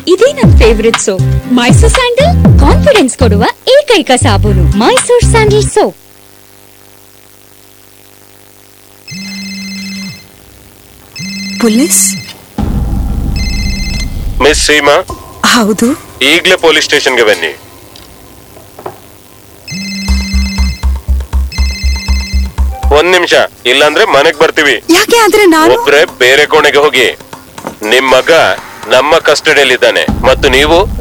ಇದೇ ನನ್ favourite soap Mysore sandal confidence ಕೊಡುವ ಏಕೈಕ ಸಾಬೂನು Mysore sandal soap police miss Seema ಹೌದು ಈಗಲೇ ಪೊಲೀಸ್ ಸ್ಟೇಷನ್ಗೆ ಬನ್ನಿ ಒಂದ್ ನಿಮಿಷ ಇಲ್ಲಾಂದ್ರೆ ಮನೆಗ್ ಬರ್ತೀವಿ ಯಾಕೆ ಆದ್ರೆ ನಾನು ಒಬ್ರೆ ಬೇರೆ ಕೋಣೆಗೆ ಹೋಗಿ ನಿಮ್ ಮಗ ನಮ್ಮ ಕಸ್ಟಡಿಯಲ್ಲಿದ್ದಾನೆ ಮತ್ತು ನೀವು